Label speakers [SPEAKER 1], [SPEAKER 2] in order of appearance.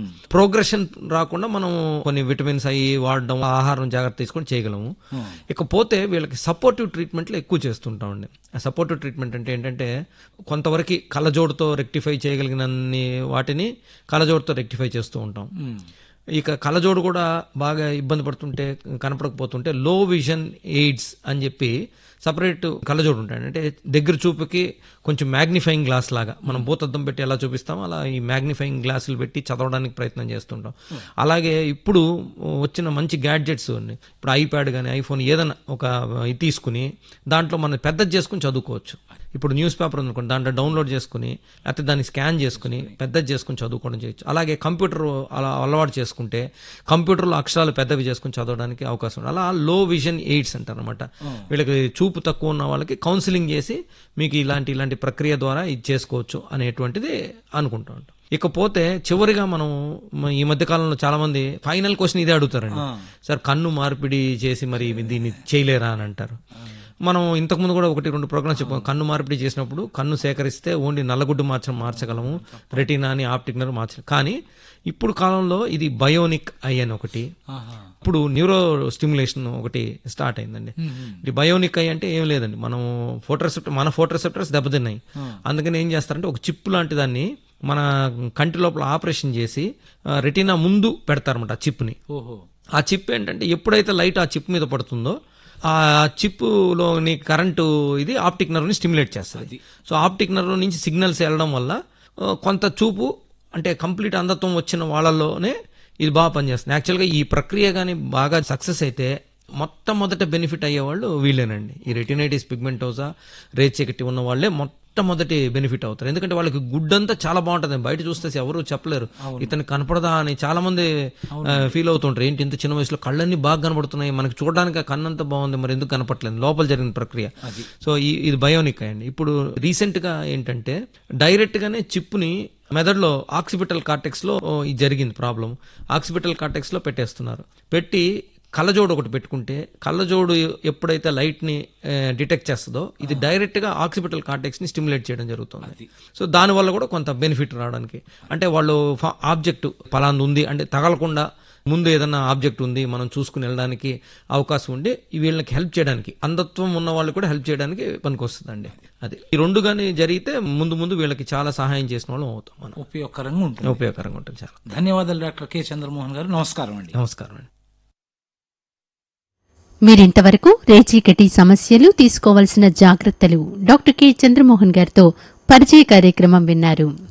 [SPEAKER 1] progression రాకుండా మనం కొన్ని విటమిన్స్ అవి వాడడం ఆహారం జాగ్రత్త తీసుకొని చేయగలము ఇకపోతే వీళ్ళకి సపోర్టివ్ ట్రీట్మెంట్లు ఎక్కువ చేస్తుంటామండి ఆ సపోర్టివ్ ట్రీట్మెంట్ అంటే ఏంటంటే కొంతవరకు కళ్ళజోడుతో రెక్టిఫై చేయగలిగినన్ని వాటిని కళ్ళజోడుతో రెక్టిఫై చేస్తూ ఉంటాం ఇక కళ్ళజోడు కూడా బాగా ఇబ్బంది పడుతుంటే కనపడకపోతుంటే లో విజన్ ఎయిడ్స్ అని చెప్పి సపరేట్ కళ్ళజోడు ఉంటాయి అంటే దగ్గర చూపుకి కొంచెం మ్యాగ్నిఫైయింగ్ గ్లాస్ లాగా మనం భూతద్దం పెట్టి ఎలా చూపిస్తామో అలా ఈ మ్యాగ్నిఫైయింగ్ గ్లాసులు పెట్టి చదవడానికి ప్రయత్నం చేస్తుంటాం అలాగే ఇప్పుడు వచ్చిన మంచి గ్యాడ్జెట్స్ ఉన్నాయి ఇప్పుడు ఐప్యాడ్ కానీ ఐఫోన్ ఏదైనా ఒక ఇది తీసుకుని దాంట్లో మనం పెద్దది చేసుకుని చదువుకోవచ్చు ఇప్పుడు న్యూస్ పేపర్ ఉందనుకోండి దాంట్లో డౌన్లోడ్ చేసుకుని లేకపోతే దాన్ని స్కాన్ చేసుకుని పెద్దది చేసుకుని చదువుకోవడం చేయొచ్చు అలాగే కంప్యూటర్ అలా అలవాటు చేసుకుంటే కంప్యూటర్లో అక్షరాలు పెద్దవి చేసుకుని చదవడానికి అవకాశం ఉంది అలా లో విజన్ ఎయిడ్స్ అంటారు అనమాట వీళ్ళకి చూపు తక్కువ ఉన్న వాళ్ళకి కౌన్సిలింగ్ చేసి మీకు ఇలాంటి ఇలాంటి ప్రక్రియ ద్వారా ఇది చేసుకోవచ్చు అనేటువంటిది అనుకుంటా ఉంటాం ఇకపోతే చివరిగా మనం మ- ఈ మధ్య కాలంలో చాలా మంది ఫైనల్ క్వశ్చన్ ఇదే అడుగుతారండి సార్ కన్ను మార్పిడి చేసి మరి దీన్ని చేయలేరా అని అంటారు మనం ఇంతకుముందు కూడా ఒకటి రెండు ప్రోగ్రామ్స్ చెప్పాం కన్ను మార్పిడి చేసినప్పుడు కన్ను సేకరిస్తే ఓన్లీ నల్లగుడ్డు మార్చడం మార్చగలము రెటీనాని ఆప్టిక్ నర్వ్ మార్చడం కానీ ఇప్పుడు కాలంలో ఇది బయోనిక్ ఐ అని ఒకటి ఇప్పుడు న్యూరో స్టిమ్యులేషన్ ఒకటి స్టార్ట్ అయిందండి ఇది బయోనిక్ ఐ అంటే ఏం లేదండి మనం ఫోటోరిసెప్టర్ మన ఫోటోరిసెప్టర్స్ దెబ్బతిన్నాయి అందుకని ఏం చేస్తారంటే ఒక చిప్ లాంటి దాన్ని మన కంటి లోపల ఆపరేషన్ చేసి ఆ, రెటీనా ముందు పెడతారన్నమాట ఆ చిప్ని
[SPEAKER 2] ఓహో
[SPEAKER 1] ఆ చిప్ ఏంటంటే ఎప్పుడైతే లైట్ ఆ చిప్ మీద పడుతుందో ఆ చిప్పులోని కరెంటు ఇది ఆప్టిక్ నర్వ్ని స్టిమ్యులేట్ చేస్తుంది సో ఆప్టిక్ నర్వ్ నుంచి సిగ్నల్స్ వెళ్ళడం వల్ల ఆ, కొంత చూపు అంటే కంప్లీట్ అంధత్వం వచ్చిన వాళ్ళలోనే ఇది బాగా పనిచేస్తుంది యాక్చువల్గా ఈ ప్రక్రియ కానీ బాగా సక్సెస్ అయితే మొట్టమొదట బెనిఫిట్ అయ్యేవాళ్ళు వీళ్ళేనండి ఈ రెటినైటిస్ పిగ్మెంటోసా రేచెకటి ఉన్న వాళ్ళే మొట్టమొదటి బెనిఫిట్ అవుతారు ఎందుకంటే వాళ్ళకి గుడ్డంతా చాలా బాగుంటుంది బయట చూస్తే ఎవరు చెప్పలేరు ఇతను కనపడదా అని చాలా మంది ఫీల్ అవుతుంటారు ఏంటి ఇంత చిన్న వయసులో కళ్ళన్నీ బాగా కనపడుతున్నాయి మనకి చూడడానికి ఆ కన్నంతా బాగుంది మరి ఎందుకు కనపట్లేదు లోపల జరిగిన ప్రక్రియ సో ఈ ఇది బయోనిక్ అండి ఇప్పుడు రీసెంట్ గా ఏంటంటే డైరెక్ట్ గానే చిప్పుని మెదడులో ఆక్సిపిటల్ కార్టెక్స్ లో ఓ, ఇది జరిగింది ప్రాబ్లం ఆక్సిపిటల్ కార్టెక్స్ లో పెట్టేస్తున్నారు పెట్టి కళ్ళజోడు ఒకటి పెట్టుకుంటే కళ్ళజోడు ఎప్పుడైతే లైట్ ని డిటెక్ట్ చేస్తుందో ఇది డైరెక్ట్ గా ఆక్సిపిటల్ కార్టెక్స్ ని స్టిమ్యులేట్ చేయడం జరుగుతుంది సో దాని వల్ల కూడా కొంత బెనిఫిట్ రావడానికి అంటే వాళ్ళు ఆబ్జెక్ట్ పలాంది ఉంది అంటే తగలకుండా ముందు ఏదన్నా ఆబ్జెక్ట్ ఉంది మనం చూసుకుని వెళ్ళడానికి అవకాశం ఉండి వీళ్ళకి హెల్ప్ చేయడానికి అంధత్వం ఉన్న వాళ్ళు కూడా హెల్ప్ చేయడానికి పనికొస్తుందండి అది ఈ రెండు కానీ జరిగితే ముందు ముందు వీళ్ళకి చాలా సహాయం చేసిన వాళ్ళం అవుతాం మనం
[SPEAKER 2] ఉపయోగకరంగా ఉంటుంది
[SPEAKER 1] ఉపయోగకరంగా ఉంటుంది చాలా
[SPEAKER 2] ధన్యవాదాలు డాక్టర్ కె చంద్రమోహన్ గారు నమస్కారం అండి
[SPEAKER 1] నమస్కారం అండి
[SPEAKER 3] మీరింతవరకు రేచీకటి సమస్యలు తీసుకోవాల్సిన జాగ్రత్తలు డాక్టర్ కె చంద్రమోహన్ గారితో పరిచయ కార్యక్రమం విన్నారు